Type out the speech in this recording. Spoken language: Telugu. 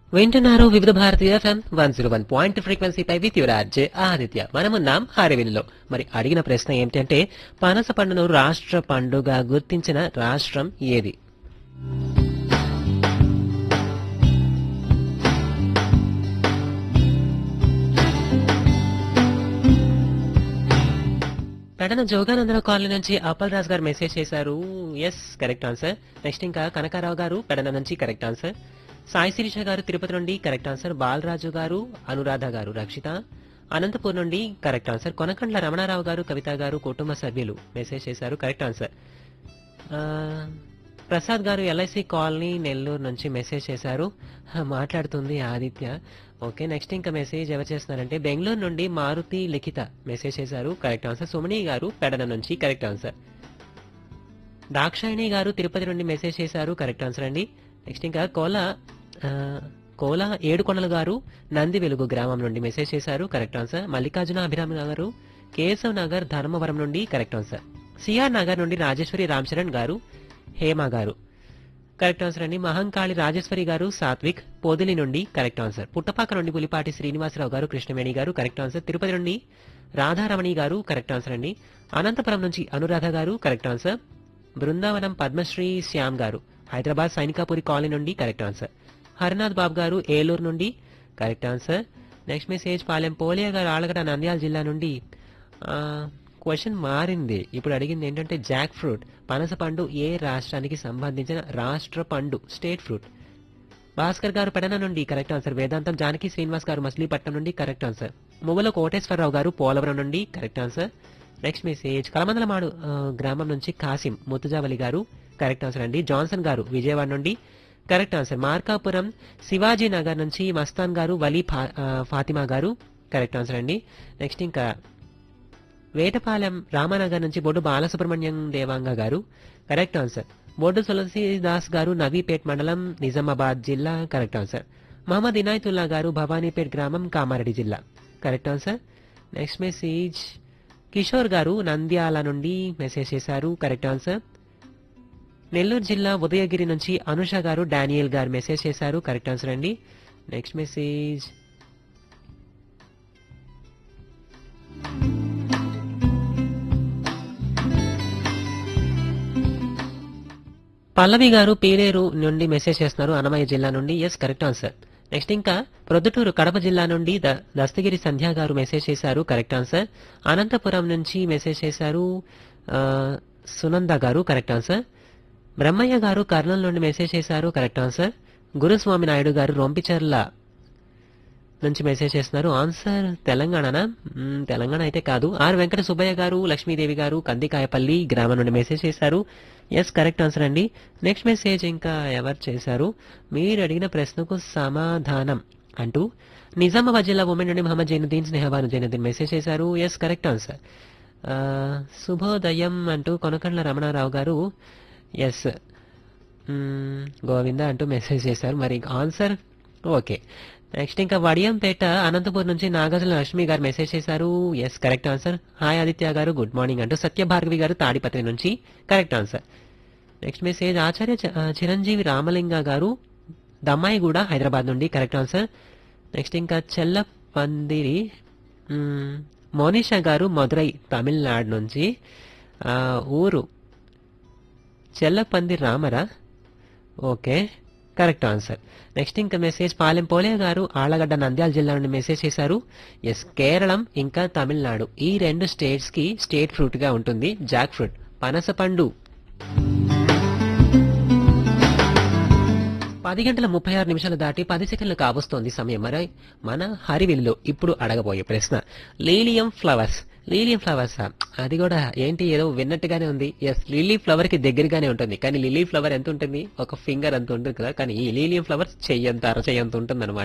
వింటున్నారు Vividh Bharati FM one zero one point ఫ్రీక్వెన్సీపై విత్ యువరాజ్ ఆదిత్య మనమున్నాం హారవిల్లో మరి అడిగిన ప్రశ్న ఏమిటంటే పనస పండును రాష్ట్ర పండుగ గుర్తించిన రాష్ట్రం ఏది పెడన జోగానందరావు కాలనీ నుంచి అప్పల్ రాజ్ గారు మెసేజ్ చేశారు ఎస్ కరెక్ట్ ఆన్సర్ నెక్స్ట్ ఇంకా కనకారావు గారు పెడన నుంచి కరెక్ట్ ఆన్సర్ సాయి శిరీష గారు తిరుపతి నుండి కరెక్ట్ ఆన్సర్ బాలరాజు గారు అనురాధ గారు రక్షిత అనంతపూర్ నుండి కరెక్ట్ ఆన్సర్ కొనకండ్ల రమణారావు గారు కవిత గారు కుటుంబ సభ్యులు మెసేజ్ చేశారు కరెక్ట్ ఆన్సర్ ఆ, ప్రసాద్ గారు ఎల్ఐసి కాలనీ నెల్లూరు నుంచి మెసేజ్ చేశారు హ, మాట్లాడుతుంది ఆదిత్య ఓకే నెక్స్ట్ ఇంకా మెసేజ్ ఎవరు చేస్తున్నారంటే బెంగళూరు నుండి మారుతి లిఖిత మెసేజ్ చేశారు కరెక్ట్ ఆన్సర్ సుమణి గారు పెడన నుంచి కరెక్ట్ ఆన్సర్ దాక్షాయణి గారు తిరుపతి నుండి మెసేజ్ చేశారు కరెక్ట్ ఆన్సర్ అండి నెక్స్ట్ ఇంకా కోల ఆ, కోల ఏడుకొండల గారు నంది వెలుగు గ్రామం నుండి మెసేజ్ చేశారు కరెక్ట్ ఆన్సర్ మల్లికార్జున అభిరామ్ గారు కేశవ్ నగర్ ధర్మవరం నుండి కరెక్ట్ ఆన్సర్ సిఆర్ నగర్ నుండి రాజేశ్వరి రామచరణ్ గారు హేమ గారు కరెక్ట్ ఆన్సర్ అండి మహంకాళి రాజేశ్వరి గారు సాత్విక్ పోదిలి నుండి కరెక్ట్ ఆన్సర్ పుట్టపాక నుండి పులిపాటి శ్రీనివాసరావు గారు కృష్ణవేణి గారు కరెక్ట్ ఆన్సర్ తిరుపతి నుండి రాధారమణి గారు కరెక్ట్ ఆన్సర్ అండి అనంతపురం నుంచి అనురాధ గారు కరెక్ట్ ఆన్సర్ బృందావనం పద్మశ్రీ శ్యామ్ గారు హైదరాబాద్ సైనికాపురి కాలనీ నుండి కరెక్ట్ ఆన్సర్ హరినాథ్ బాబు గారు ఏలూరు నుండి correct answer next message Palem Polia గారు ఆలగడ నంద్యాల జిల్లా నుండి క్వశ్చన్ మారింది ఇప్పుడు అడిగింది ఏంటంటే జాక్ ఫ్రూట్ పనస పండు ఏ రాష్ట్రానికి సంబంధించిన రాష్ట్ర పండు స్టేట్ ఫ్రూట్ భాస్కర్ గారు పెడన నుండి కరెక్ట్ ఆన్సర్ వేదాంతం జానకి శ్రీనివాస్ గారు మచిలీపట్నం నుండి కరెక్ట్ ఆన్సర్ మువ్వల కోటేశ్వరరావు గారు పోలవరం నుండి correct answer next message Kalamandalamadu ఆ, గ్రామం నుంచి కాసిం ముత్తుజావలి గారు కరెక్ట్ ఆన్సర్ అండి జాన్సన్ గారు విజయవాడ నుండి కరెక్ట్ ఆన్సర్ మార్కాపురం శివాజీ నగర్ నుంచి మస్తాన్ గారు వలీ ఫా- ఆ, ఫాతిమా గారు కరెక్ట్ ఆన్సర్ అండి నెక్స్ట్ ఇంకా వేటపాలెం రామానగర్ నుంచి బొడ్డు బాలసుబ్రహ్మణ్యం దేవాంగ గారు కరెక్ట్ ఆన్సర్ బొడ్డు తులసీదాస్ గారు నవీపేట్ మండలం నిజామాబాద్ జిల్లా కరెక్ట్ ఆన్సర్ మహమ్మద్ ఇనాయతుల్లా గారు భవానీపేట్ గ్రామం కామారెడ్డి జిల్లా correct answer next message Kishore గారు నంద్యాల నుండి మెసేజ్ చేశారు కరెక్ట్ ఆన్సర్ నెల్లూరు జిల్లా ఉదయగిరి నుంచి అనుష గారు డానియల్ గారు మెసేజ్ చేశారు కరెక్ట్ ఆన్సర్ అండి నెక్స్ట్ మెసేజ్ పల్లవి గారు పీలేరు నుండి మెసేజ్ చేస్తున్నారు అన్నమయ్య జిల్లా నుండి ఎస్ కరెక్ట్ ఆన్సర్ నెక్స్ట్ ఇంకా ప్రొద్దుటూరు కడప జిల్లా నుండి ద- దస్తగిరి సంధ్య గారు మెసేజ్ చేశారు కరెక్ట్ ఆన్సర్ అనంతపురం నుంచి మెసేజ్ చేశారు ఆ, సునంద గారు కరెక్ట్ ఆన్సర్ బ్రహ్మయ్య గారు కర్నూలు నుండి మెసేజ్ చేశారు కరెక్ట్ ఆన్సర్ గురుస్వామి నాయుడు గారు రొంపిచర్ల నుంచి మెసేజ్ చేస్తున్నారు ఆన్సర్ తెలంగాణనా మ్మ్, తెలంగాణ అయితే కాదు ఆర్ వెంకట సుబ్బయ్య గారు లక్ష్మీదేవి గారు కందికాయపల్లి గ్రామం నుండి మెసేజ్ చేశారు ఎస్ కరెక్ట్ ఆన్సర్ అండి నెక్స్ట్ మెసేజ్ ఇంకా ఎవరు చేశారు మీరు అడిగిన ప్రశ్నకు సమాధానం అంటూ నిజామాబాద్ జిల్లా ఉమెన్ నుండి మహమ్మద్ జైనుద్దీన్ స్నేహబాను జైనుద్దీన్ మెసేజ్ చేశారు ఎస్ కరెక్ట్ ఆన్సర్ ఆ, శుభోదయం అంటూ కొనకండ్ల రమణారావు గారు ఎస్ మ్మ్, గోవింద అంటూ మెసేజ్ చేశారు మరి ఆన్సర్ ఓకే నెక్స్ట్ ఇంకా వడియంపేట అనంతపూర్ నుంచి నాగార్జున లక్ష్మి గారు మెసేజ్ చేశారు yes correct answer hi Aditya గారు గుడ్ మార్నింగ్ అంటూ సత్యభార్గవి గారు తాడిపత్రి నుంచి correct answer next message Acharya చ- ఆ, చిరంజీవి రామలింగ గారు దమ్మాయిగూడ హైదరాబాద్ నుండి కరెక్ట్ ఆన్సర్ నెక్స్ట్ ఇంకా చెల్ల పందిరి మ్మ్, మోనిషా గారు మదురై తమిళనాడు నుంచి ఆ, ఊరు చెల్లపంది రామరా ఓకే కరెక్ట్ ఆన్సర్ నెక్స్ట్ ఇంకా మెసేజ్ పాలెం పోలే గారు ఆళ్లగడ్డ నంద్యాల జిల్లా నుండి మెసేజ్ చేశారు ఎస్ కేరళం ఇంకా తమిళనాడు ఈ రెండు స్టేట్స్ కి స్టేట్ ఫ్రూట్ గా ఉంటుంది జాక్ ఫ్రూట్ పనస పండు పది గంటల ముప్పై ఆరు నిమిషాలు దాటి పది సెకండ్లు కావస్తోంది సమయం మరి మన హరివిల్లో ఇప్పుడు అడగబోయే ప్రశ్న లీలియం ఫ్లవర్స్ లీలియం ఫ్లవర్స్ అది కూడా ఏంటి ఏదో విన్నట్టుగానే ఉంది ఎస్ లిల్లీ ఫ్లవర్ కి దగ్గరగానే ఉంటుంది కానీ లిల్లీ ఫ్లవర్ ఎంత ఉంటుంది ఒక ఫింగర్ అంత ఉంటుంది కదా కానీ ఈ లీలియం ఫ్లవర్స్ చెయ్యంత అర చెయ్యంత ఉంటుంది